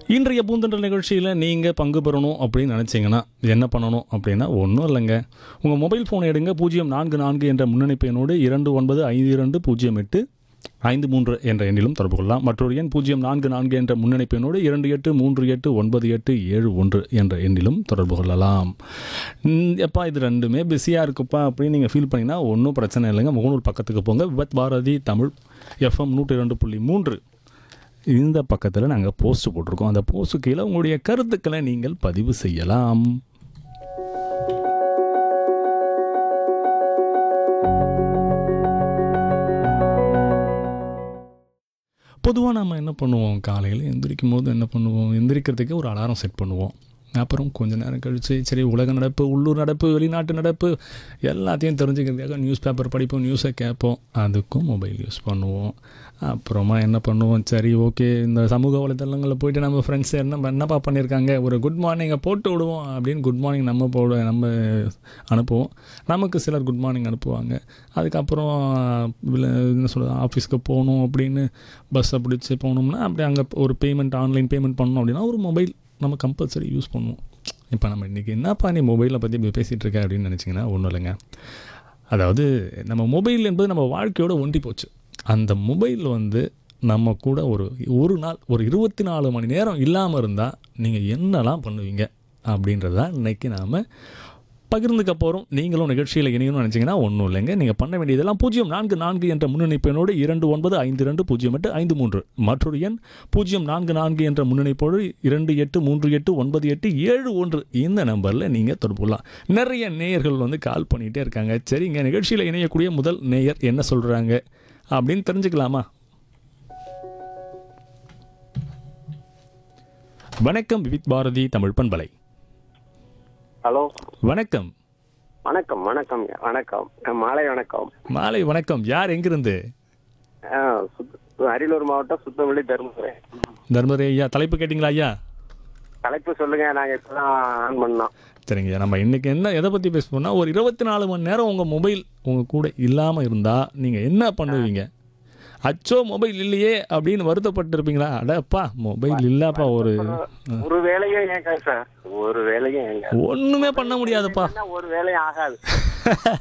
இன்றைய பூந்தொண்டல் நிகழ்ச்சியில் நீங்கள் பங்கு பெறணும் அப்படின்னு நினச்சிங்கன்னா என்ன பண்ணணும் அப்படின்னா ஒன்றும் இல்லைங்க உங்கள் மொபைல் ஃபோனை எடுங்க பூஜ்ஜியம் நான்கு நான்கு என்ற முன்னணிப்பு எண்ணோடு இரண்டு ஒன்பது ஐந்து இரண்டு பூஜ்ஜியம் எட்டு ஐந்து மூன்று என்ற எண்ணிலும் தொடர்பு கொள்ளலாம் மற்றொரு எண் பூஜ்ஜியம் நான்கு நான்கு என்ற முன்னணிப்பு எண்ணோடு இரண்டு எட்டு மூன்று எட்டு ஒன்பது எட்டு ஏழு ஒன்று என்ற எண்ணிலும் தொடர்பு கொள்ளலாம் ம், எப்பா இது ரெண்டுமே பிஸியாக இருக்குப்பா அப்படின்னு நீங்கள் ஃபீல் பண்ணிங்கன்னா ஒன்றும் பிரச்சனை இல்லைங்க முகநூல் பக்கத்துக்கு போங்க விபத் பாரதி தமிழ் எஃப்எம் நூற்றி ரெண்டு புள்ளி மூன்று இந்த பக்கத்தில் நாங்கள் போஸ்ட் போட்டிருக்கோம் அந்த போஸ்ட்டு கீழே உங்களுடைய கருத்துக்களை நீங்கள் பதிவு செய்யலாம் பொதுவாக நம்ம என்ன பண்ணுவோம் காலையில் எந்திரிக்கும் போது என்ன பண்ணுவோம் எந்திரிக்கிறதுக்கு ஒரு அலாரம் செட் பண்ணுவோம் அப்புறம் கொஞ்ச நேரம் கழித்து சரி உலக நடப்பு உள்ளூர் நடப்பு வெளிநாட்டு நடப்பு எல்லாத்தையும் தெரிஞ்சுக்கிறதுக்காக நியூஸ் பேப்பர் படிப்போம் நியூஸை கேட்போம் அதுக்கும் மொபைல் யூஸ் பண்ணுவோம் அப்புறமா என்ன பண்ணுவோம் சரி ஓகே இந்த சமூக வலைதளங்களில் போயிட்டு நம்ம ஃப்ரெண்ட்ஸ் என்ன என்னப்பா பண்ணியிருக்காங்க ஒரு குட் மார்னிங்கை போட்டு விடுவோம் அப்படின்னு குட் மார்னிங் நம்ம போட நம்ம அனுப்புவோம் நமக்கு சிலர் குட் மார்னிங் அனுப்புவாங்க அதுக்கப்புறம் இல்ல, என்ன சொல்கிறது ஆஃபீஸ்க்கு போகணும் அப்படின்னு பஸ்ஸை பிடிச்சி போகணும்னா அப்படி அங்கே ஒரு பேமெண்ட் ஆன்லைன் பேமெண்ட் பண்ணணும் அப்படின்னா ஒரு மொபைல் நம்ம கம்பல்சரி யூஸ் பண்ணுவோம் இப்போ நம்ம இன்றைக்கி என்னப்பா நீ மொபைலை பற்றி இப்படி பேசிகிட்டு இருக்க அப்படின்னு நினச்சிங்கன்னா ஒன்றும் இல்லைங்க அதாவது நம்ம மொபைல் என்பது நம்ம வாழ்க்கையோட ஒண்டி போச்சு அந்த மொபைல் வந்து நம்ம கூட ஒரு ஒரு நாள் ஒரு இருபத்தி நாலு மணி நேரம் இல்லாமல் இருந்தால் நீங்கள் என்னெல்லாம் பண்ணுவீங்க அப்படின்றது தான் இன்றைக்கி நாம் பகிர்ந்துக்க போகிறோம் நீங்களும் நிகழ்ச்சியில் இணையணும்னு நினச்சிங்கன்னா ஒன்றும் இல்லைங்க நீங்கள் பண்ண வேண்டியதெல்லாம் பூஜ்ஜியம் நான்கு நான்கு என்ற முன்னணிப்பெண்ணோடு இரண்டு ஒன்பது ஐந்து ரெண்டு பூஜ்ஜியம் எட்டு ஐந்து மூன்று மற்றொரு எண் பூஜ்ஜியம் நான்கு நான்கு என்ற முன்னணிப்போடு இரண்டு எட்டு மூன்று எட்டு ஒன்பது எட்டு ஏழு ஒன்று இந்த நம்பரில் நீங்கள் தொடர்பு கொள்ளலாம் நிறைய நேயர்கள் வந்து கால் பண்ணிகிட்டே இருக்காங்க சரிங்க நிகழ்ச்சியில் இணையக்கூடிய முதல் நேயர் என்ன சொல்கிறாங்க அப்படின்னு தெரிஞ்சுக்கலாமா வணக்கம் விவித் பாரதி தமிழ் பண்பலை ஹலோ வணக்கம் வணக்கம் வணக்கம் வணக்கம் மாலை வணக்கம் மாலை வணக்கம் யார் எங்கிருந்து ஆ, சுத்த- அரியலூர் மாவட்டம் சுத்தமல்லி தருமபுரி தர்மரே ஐயா தலைப்பு கேட்டிங்களா ஐயா தலைப்பு சொல்லுங்க நாங்க இப்பதான் ஆன் பண்ணோம் சரிங்க ஐயா நம்ம இன்னைக்கு என்ன எதை பற்றி பேச போனா ஒரு இருபத்தி நாலு மணி நேரம் உங்கள் மொபைல் உங்கள் கூட இல்லாமல் இருந்தால் நீங்கள் என்ன பண்ணுவீங்க அச்சோ மொபைல் இல்லையே அப்படின்னு வருத்தப்பட்டு இருப்பீங்களா அடப்பா மொபைல் இல்லப்பா ஒரு ஒரு வேலையும் ஏங்க சார் ஒரு வேலையும் ஏங்க ஒன்றுமே பண்ண முடியாதுப்பா ஒரு வேலையும் ஆகாது